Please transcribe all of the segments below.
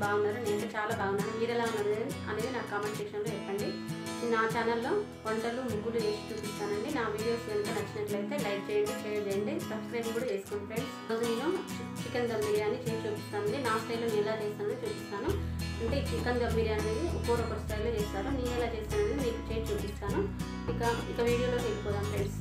బాగున్నారు నేనైతే చాలా బాగున్నాను మీరు ఎలా ఉన్నారు అనేది నాకు కామెంట్ సెక్షన్లో చెప్పండి నా ఛానల్లో వంటలు ముగ్గులు వేసి చూపిస్తానండి నా వీడియోస్ కనుక నచ్చినట్లయితే లైక్ చేయండి షేర్ చేయండి సబ్స్క్రైబ్ కూడా చేసుకోండి ఫ్రెండ్స్ ఈరోజు నేను చికెన్ దమ్ బిర్యానీ చేసి చూపిస్తానండి నా స్టైల్లో నేను ఎలా చేస్తానో చూపిస్తాను అంటే ఈ చికెన్ దమ్ బిర్యానీ అనేది ఒక్కొక్కరు స్టైల్లో చేస్తారు నేను ఎలా చేస్తానని మీకు చేసి చూపిస్తాను ఇక ఇక వీడియోలోకి వెళ్ళిపోదాం ఫ్రెండ్స్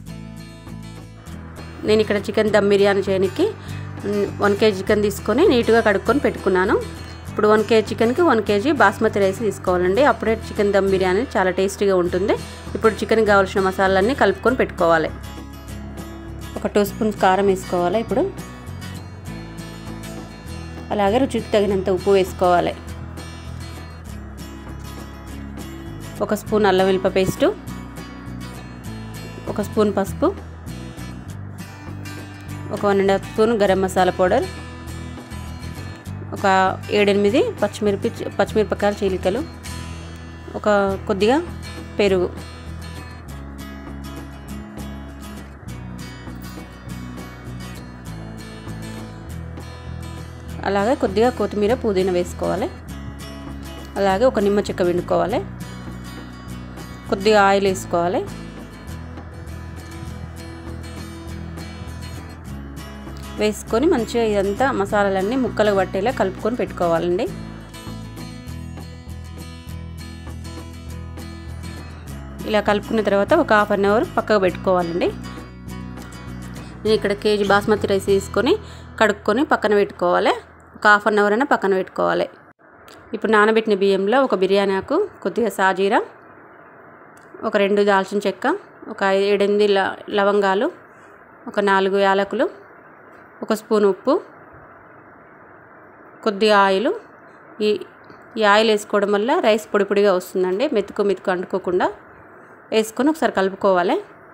నేను ఇక్కడ చికెన్ దమ్ బిర్యానీ చేయడానికి వన్ కేజీ చికెన్ తీసుకొని నీట్గా కడుక్కొని పెట్టుకున్నాను ఇప్పుడు వన్ కేజీ చికెన్కి వన్ కేజీ బాస్మతి రైస్ తీసుకోవాలండి అప్పుడే చికెన్ దమ్ బిర్యానీ చాలా టేస్టీగా ఉంటుంది ఇప్పుడు చికెన్కి కావాల్సిన మసాలాలన్నీ కలుపుకొని పెట్టుకోవాలి ఒక టూ స్పూన్స్ కారం వేసుకోవాలి ఇప్పుడు అలాగే రుచికి తగినంత ఉప్పు వేసుకోవాలి ఒక స్పూన్ అల్లం వెల్లిప పేస్టు ఒక స్పూన్ పసుపు ఒక one and half spoon garam masala powder ఒక ఏడెనిమిది పచ్చిమిరపి పచ్చిమిరపకాయల చీలికలు ఒక కొద్దిగా పెరుగు అలాగే కొద్దిగా కొత్తిమీర పుదీనా వేసుకోవాలి అలాగే ఒక నిమ్మ చెక్క వండుకోవాలి కొద్దిగా ఆయిల్ వేసుకోవాలి వేసుకొని మంచిగా ఇదంతా మసాలాలన్నీ ముక్కలు పట్టేలా కలుపుకొని పెట్టుకోవాలండి ఇలా కలుపుకున్న తర్వాత ఒక హాఫ్ అన్ అవర్ పక్కకు పెట్టుకోవాలండి నేను ఇక్కడ కేజీ బాస్మతి రైస్ తీసుకొని కడుక్కొని పక్కన పెట్టుకోవాలి ఒక హాఫ్ అన్ అవర్ అయినా పక్కన పెట్టుకోవాలి ఇప్పుడు నానబెట్టిన బియ్యంలో ఒక బిర్యానీ ఆకు కొద్దిగా సాజీరా ఒక రెండు దాల్చిన చెక్క ఒక ఏడెనిమిది లవంగాలు ఒక నాలుగు యాలకులు ఒక స్పూన్ ఉప్పు కొద్దిగా ఆయిల్ ఈ ఈ ఆయిల్ వేసుకోవడం వల్ల రైస్ పొడి పొడిగా వస్తుందండి మెతుకు మెతుకు అంటుకోకుండా వేసుకొని ఒకసారి కలుపుకోవాలి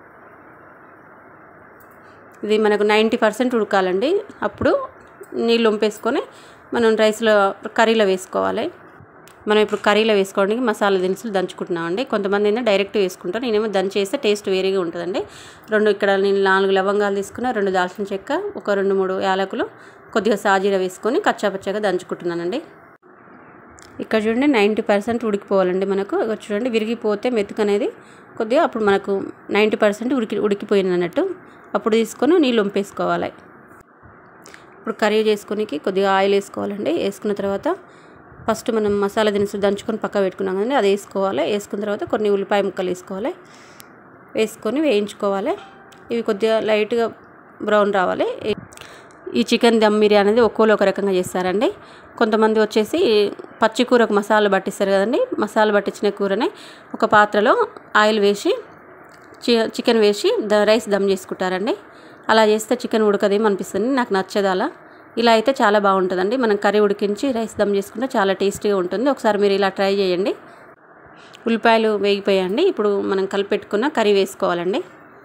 ఇది మనకు నైంటీ పర్సెంట్ ఉడకాలండి అప్పుడు నీళ్ళు వంపేసుకొని మనం రైస్లో కర్రీలో వేసుకోవాలి మనం ఇప్పుడు కర్రీలో వేసుకోవడానికి మసాలా దినుసులు దంచుకుంటున్నామండి కొంతమంది ఏంటంటే డైరెక్ట్ వేసుకుంటారు నేనేమో దంచి వేస్తే టేస్ట్ వేరేగా ఉంటుందండి రెండు ఇక్కడ నేను నాలుగు లవంగాలు తీసుకున్న రెండు దాల్చిన చెక్క ఒక రెండు మూడు యాలకులు కొద్దిగా సాజీర వేసుకొని కచ్చాపచ్చాగా దంచుకుంటున్నానండి ఇక్కడ చూడండి నైంటీ పర్సెంట్ ఉడికిపోవాలండి మనకు చూడండి విరిగిపోతే మెతుకు అనేది కొద్దిగా అప్పుడు మనకు నైంటీ పర్సెంట్ ఉడికి ఉడికిపోయింది అన్నట్టు అప్పుడు తీసుకొని నీళ్ళు వంపేసుకోవాలి ఇప్పుడు కర్రీ చేసుకొనికి కొద్దిగా ఆయిల్ వేసుకోవాలండి వేసుకున్న తర్వాత ఫస్ట్ మనం మసాలా దినుసులు దంచుకొని పక్క పెట్టుకున్నాం కదండి అది వేసుకోవాలి వేసుకున్న తర్వాత కొన్ని ఉల్లిపాయ ముక్కలు వేసుకోవాలి వేసుకొని వేయించుకోవాలి ఇవి కొద్దిగా లైట్గా బ్రౌన్ రావాలి ఈ చికెన్ దమ్ బిర్యానీ అనేది ఒక్కోలో ఒక రకంగా చేస్తారండి కొంతమంది వచ్చేసి పచ్చి కూరకు మసాలా పట్టిస్తారు కదండి మసాలా పట్టించిన కూరని ఒక పాత్రలో ఆయిల్ వేసి చికెన్ వేసి ద రైస్ దమ్ చేసుకుంటారండి అలా చేస్తే చికెన్ ఉడకదేమో అనిపిస్తుంది నాకు నచ్చదు అలా ఇలా అయితే చాలా బాగుంటుందండి మనం కర్రీ ఉడికించి రైస్ దమ్ చేసుకుంటే చాలా టేస్టీగా ఉంటుంది ఒకసారి మీరు ఇలా ట్రై చేయండి ఉల్లిపాయలు వేగిపోయండి ఇప్పుడు మనం కలిపెట్టుకున్న కర్రీ వేసుకోవాలండి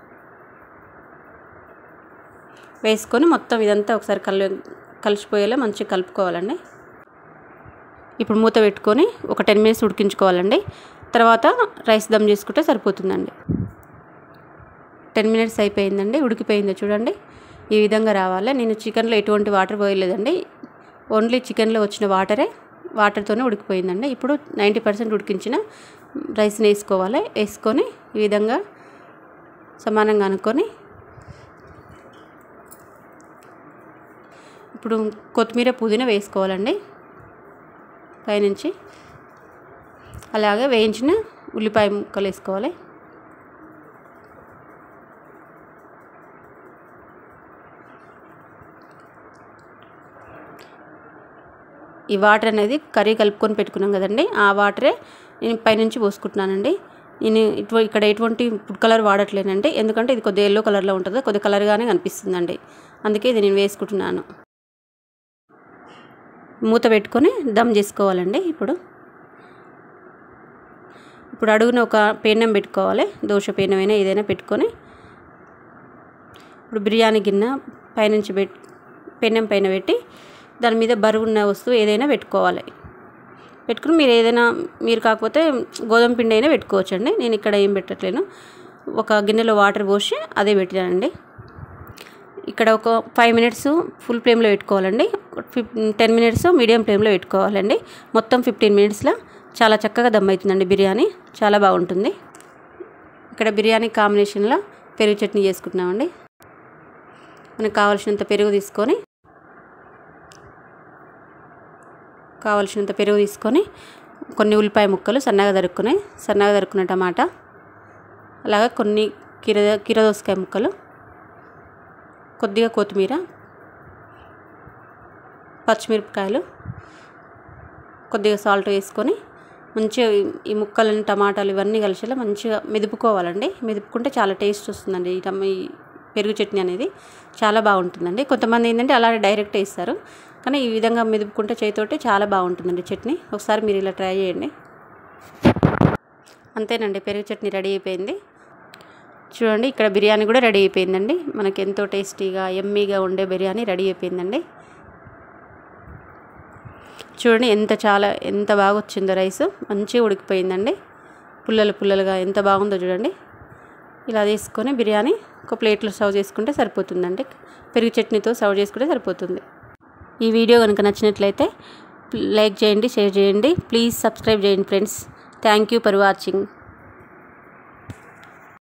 వేసుకొని మొత్తం ఇదంతా ఒకసారి కలి కలిసిపోయేలా మంచిగా కలుపుకోవాలండి ఇప్పుడు మూత పెట్టుకొని ఒక టెన్ మినిట్స్ ఉడికించుకోవాలండి తర్వాత రైస్ దమ్ చేసుకుంటే సరిపోతుందండి టెన్ మినిట్స్ అయిపోయిందండి ఉడికిపోయిందో చూడండి ఈ విధంగా రావాలి నేను చికెన్లో ఎటువంటి వాటర్ పోయలేదండి ఓన్లీ చికెన్లో వచ్చిన వాటరే వాటర్తోనే ఉడికిపోయిందండి ఇప్పుడు నైంటీ పర్సెంట్ ఉడికించిన రైస్ని వేసుకోవాలి వేసుకొని ఈ విధంగా సమానంగా అనుకొని ఇప్పుడు కొత్తిమీర పుదీనా వేసుకోవాలండి పైనుంచి అలాగే వేయించిన ఉల్లిపాయ ముక్కలు వేసుకోవాలి ఈ వాటర్ అనేది కర్రీ కలుపుకొని పెట్టుకున్నాం కదండి ఆ వాటరే నేను పైనుంచి పోసుకుంటున్నానండి నేను ఇటు ఇక్కడ ఎటువంటి ఫుడ్ కలర్ వాడట్లేనండి ఎందుకంటే ఇది కొద్దిగా ఎల్లో కలర్లో ఉంటుంది కొద్దిగా కలర్గానే కనిపిస్తుందండి అందుకే ఇది నేను వేసుకుంటున్నాను మూత పెట్టుకొని దమ్ చేసుకోవాలండి ఇప్పుడు ఇప్పుడు అడుగున ఒక పేనం పెట్టుకోవాలి దోశ పేనమైనా ఏదైనా పెట్టుకొని ఇప్పుడు బిర్యానీ గిన్నె పైనుంచి పెట్టి పెనం పైన పెట్టి దాని మీద బరువు ఉన్న వస్తువు ఏదైనా పెట్టుకోవాలి పెట్టుకుని మీరు ఏదైనా మీరు కాకపోతే గోధుమ పిండి అయినా పెట్టుకోవచ్చండి నేను ఇక్కడ ఏం పెట్టట్లేను ఒక గిన్నెలో వాటర్ పోసి అదే పెట్టానండి ఇక్కడ ఒక ఫైవ్ మినిట్స్ ఫుల్ ఫ్లేమ్లో పెట్టుకోవాలండి ఫిఫ్ టెన్ మినిట్స్ మీడియం ఫ్లేమ్లో పెట్టుకోవాలండి మొత్తం ఫిఫ్టీన్ మినిట్స్లో చాలా చక్కగా దమ్ అవుతుందండి బిర్యానీ చాలా బాగుంటుంది ఇక్కడ బిర్యానీ కాంబినేషన్లో పెరుగు చట్నీ చేసుకుంటున్నామండి మనకు కావాల్సినంత పెరుగు తీసుకొని కావాల్సినంత పెరుగు తీసుకొని కొన్ని ఉల్లిపాయ ముక్కలు సన్నగా తరుక్కుని సన్నగా తరుక్కున్న టమాటా అలాగే కొన్ని కీర కీరదోసకాయ ముక్కలు కొద్దిగా కొత్తిమీర పచ్చిమిరపకాయలు కొద్దిగా సాల్ట్ వేసుకొని మంచిగా ఈ ముక్కలను టమాటాలు ఇవన్నీ కలిసేలా మంచిగా మెదుపుకోవాలండి మెదుపుకుంటే చాలా టేస్ట్ వస్తుందండి ఈ టమ్ ఈ పెరుగు చట్నీ అనేది చాలా బాగుంటుందండి కొంతమంది ఏంటంటే అలా డైరెక్ట్ వేస్తారు కానీ ఈ విధంగా మెదుపుకుంటే చేతితోటి చాలా బాగుంటుందండి చట్నీ ఒకసారి మీరు ఇలా ట్రై చేయండి అంతేనండి పెరుగు చట్నీ రెడీ అయిపోయింది చూడండి ఇక్కడ బిర్యానీ కూడా రెడీ అయిపోయిందండి మనకి ఎంతో టేస్టీగా ఎమ్మీగా ఉండే బిర్యానీ రెడీ అయిపోయిందండి చూడండి ఎంత చాలా ఎంత బాగా వచ్చిందో రైస్ మంచిగా ఉడికిపోయిందండి పుల్లలు పుల్లలుగా ఎంత బాగుందో చూడండి ఇలా తీసుకొని బిర్యానీ ఒక ప్లేట్లో సర్వ్ చేసుకుంటే సరిపోతుందండి పెరుగు చట్నీతో సర్వ్ చేసుకుంటే సరిపోతుంది ఈ వీడియో కనుక నచ్చినట్లయితే లైక్ చేయండి షేర్ చేయండి ప్లీజ్ సబ్స్క్రైబ్ చేయండి friends thank you for watching